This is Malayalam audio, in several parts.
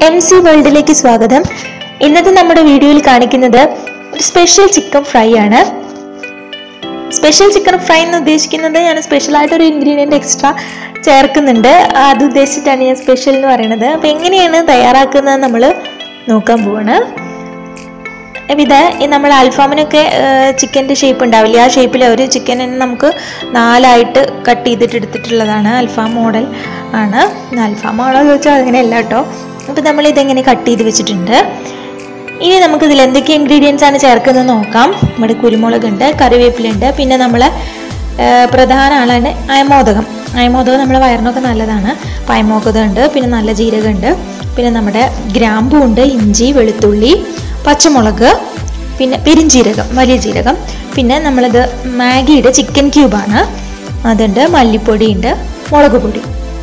എം സി വേൾഡിലേക്ക് സ്വാഗതം ഇന്നത്തെ നമ്മുടെ വീഡിയോയിൽ കാണിക്കുന്നത് ഒരു സ്പെഷ്യൽ ചിക്കൻ ഫ്രൈ ആണ് സ്പെഷ്യൽ ചിക്കൻ ഫ്രൈ എന്ന് ഉദ്ദേശിക്കുന്നത് ഞാൻ സ്പെഷ്യലായിട്ട് ഒരു ഇൻഗ്രീഡിയൻറ്റ് എക്സ്ട്രാ ചേർക്കുന്നുണ്ട് അത് ഉദ്ദേശിച്ചിട്ടാണ് ഞാൻ സ്പെഷ്യൽ എന്ന് പറയുന്നത് അപ്പോൾ എങ്ങനെയാണ് തയ്യാറാക്കുന്നത് നമ്മൾ നോക്കാൻ പോവാണ് അപ്പം ഇത് ഈ നമ്മൾ അൽഫാമിനൊക്കെ ചിക്കൻ്റെ ഷേപ്പ് ഉണ്ടാവില്ലേ ആ ഷേപ്പിൽ ഒരു ചിക്കൻ നമുക്ക് നാലായിട്ട് കട്ട് ചെയ്തിട്ട് എടുത്തിട്ടുള്ളതാണ് അൽഫാം മോഡൽ ആണ് അൽഫാം ആണോ ചോദിച്ചാൽ അങ്ങനെയല്ല കേട്ടോ അപ്പം നമ്മൾ ഇതെങ്ങനെ കട്ട് ചെയ്ത് വെച്ചിട്ടുണ്ട് ഇനി നമുക്ക് ഇതിൽ എന്തൊക്കെ ഇൻഗ്രീഡിയൻസ് ആണ് ചേർക്കുന്നത് നോക്കാം നമ്മുടെ കുരുമുളക് ഉണ്ട് കറിവേപ്പിലുണ്ട് പിന്നെ നമ്മൾ പ്രധാന ആളാണ് അയമോദകം അയമോദകം നമ്മുടെ വയറിനൊക്കെ നല്ലതാണ് അപ്പം അയമോദകം ഉണ്ട് പിന്നെ നല്ല ജീരകം ഉണ്ട് പിന്നെ നമ്മുടെ ഗ്രാമ്പു ഉണ്ട് ഇഞ്ചി വെളുത്തുള്ളി പച്ചമുളക് പിന്നെ പെരിഞ്ജീരകം വലിയ ജീരകം പിന്നെ നമ്മളിത് മാഗിയുടെ ചിക്കൻ ക്യൂബാണ് അതുണ്ട് മല്ലിപ്പൊടി ഉണ്ട് മുളക് പൊടി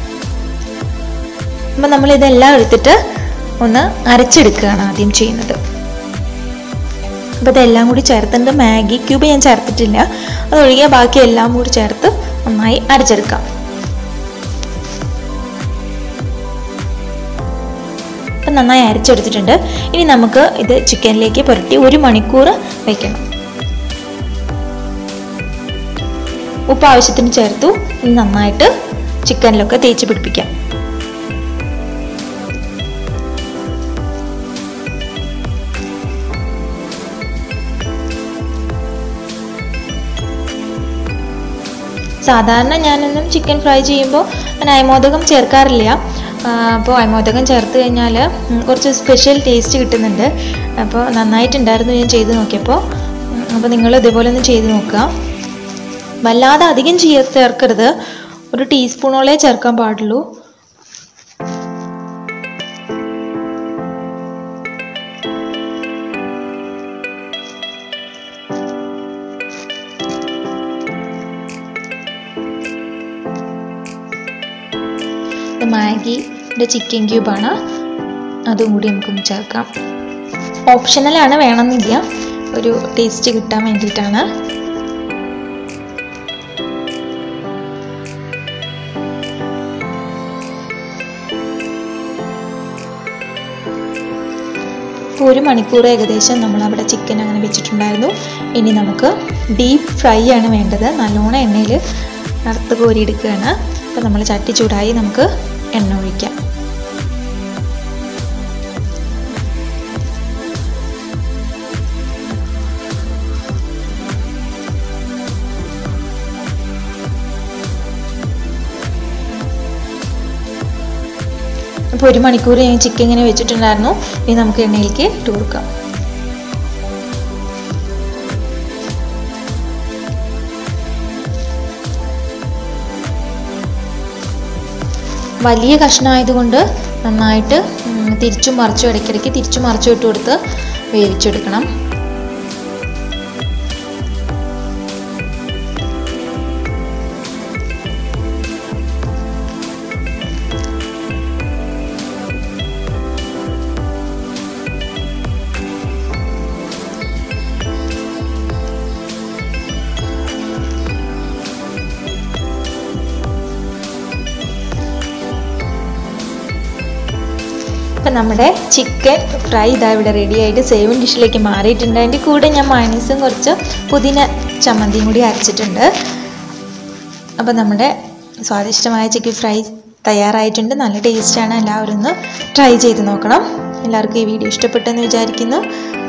അപ്പം നമ്മൾ ഇതെല്ലാം എടുത്തിട്ട് ഒന്ന് അരച്ചെടുക്കുകയാണ് ആദ്യം ചെയ്യുന്നത് അപ്പോൾ ഇതെല്ലാം കൂടി ചേർത്തിട്ട് മാഗി ക്യൂബ് ഞാൻ ചേർത്തിട്ടില്ല അതൊഴികെ ബാക്കി എല്ലാം കൂടി ചേർത്ത് നന്നായി അരച്ചെടുക്കാം അപ്പം നന്നായി അരച്ചെടുത്തിട്ടുണ്ട് ഇനി നമുക്ക് ഇത് ചിക്കനിലേക്ക് പുരട്ടി ഒരു മണിക്കൂർ വയ്ക്കണം ഉപ്പ് ആവശ്യത്തിന് ചേർത്തു ഇനി നന്നായിട്ട് ചിക്കനിലൊക്കെ തേച്ച് പിടിപ്പിക്കാം സാധാരണ ഞാനൊന്നും ചിക്കൻ ഫ്രൈ ചെയ്യുമ്പോൾ ഞാൻ അയമോദകം ചേർക്കാറില്ല അപ്പോൾ അയമോദകം ചേർത്ത് കഴിഞ്ഞാൽ കുറച്ച് സ്പെഷ്യൽ ടേസ്റ്റ് കിട്ടുന്നുണ്ട് അപ്പോൾ നന്നായിട്ടുണ്ടായിരുന്നു ഞാൻ ചെയ്ത് നോക്കിയപ്പോൾ അപ്പോൾ നിങ്ങൾ ഇതേപോലെ ഒന്ന് ചെയ്ത് നോക്കുക വല്ലാതെ അധികം ചെയ്യ ചേർക്കരുത് ഒരു ടീസ്പൂണോളേ ചേർക്കാൻ പാടുള്ളൂ ഇത് മാഗിയുടെ ചിക്കൻ ക്യൂബാണ് അതും കൂടി നമുക്കൊന്ന് ചേർക്കാം ഓപ്ഷണലാണ് വേണമെന്നില്ല ഒരു ടേസ്റ്റ് കിട്ടാൻ വേണ്ടിയിട്ടാണ് ഇപ്പോൾ ഒരു മണിക്കൂർ ഏകദേശം നമ്മൾ അവിടെ ചിക്കൻ അങ്ങനെ വെച്ചിട്ടുണ്ടായിരുന്നു ഇനി നമുക്ക് ഡീപ്പ് ഫ്രൈ ആണ് വേണ്ടത് നല്ലോണം എണ്ണയിൽ വറുത്ത് കോരിയെടുക്കുകയാണ് അപ്പോൾ നമ്മൾ ചട്ടി ചൂടായി നമുക്ക് എണ്ണ ഒഴിക്കാം അപ്പോൾ ഒരു മണിക്കൂർ ഞാൻ ചിക്കൻ ഇങ്ങനെ വെച്ചിട്ടുണ്ടായിരുന്നു ഇനി നമുക്ക് എണ്ണയിലേക്ക് ഇട്ട് കൊടുക്കാം വലിയ കഷ്ണമായതുകൊണ്ട് നന്നായിട്ട് തിരിച്ചും മറിച്ചും ഇടയ്ക്കിടയ്ക്ക് തിരിച്ചും മറിച്ചും ഇട്ട് കൊടുത്ത് വേവിച്ചെടുക്കണം അപ്പം നമ്മുടെ ചിക്കൻ ഫ്രൈ ഇതാ ഇവിടെ റെഡി ആയിട്ട് സേവൻ ഡിഷിലേക്ക് മാറിയിട്ടുണ്ട് അതിൻ്റെ കൂടെ ഞാൻ മയണീസും കുറച്ച് പുതിന ചമ്മന്തിയും കൂടി അരച്ചിട്ടുണ്ട് അപ്പം നമ്മുടെ സ്വാദിഷ്ടമായ ചിക്കൻ ഫ്രൈ തയ്യാറായിട്ടുണ്ട് നല്ല ടേസ്റ്റാണ് എല്ലാവരും ഒന്ന് ട്രൈ ചെയ്ത് നോക്കണം എല്ലാവർക്കും ഈ വീഡിയോ ഇഷ്ടപ്പെട്ടെന്ന് വിചാരിക്കുന്നു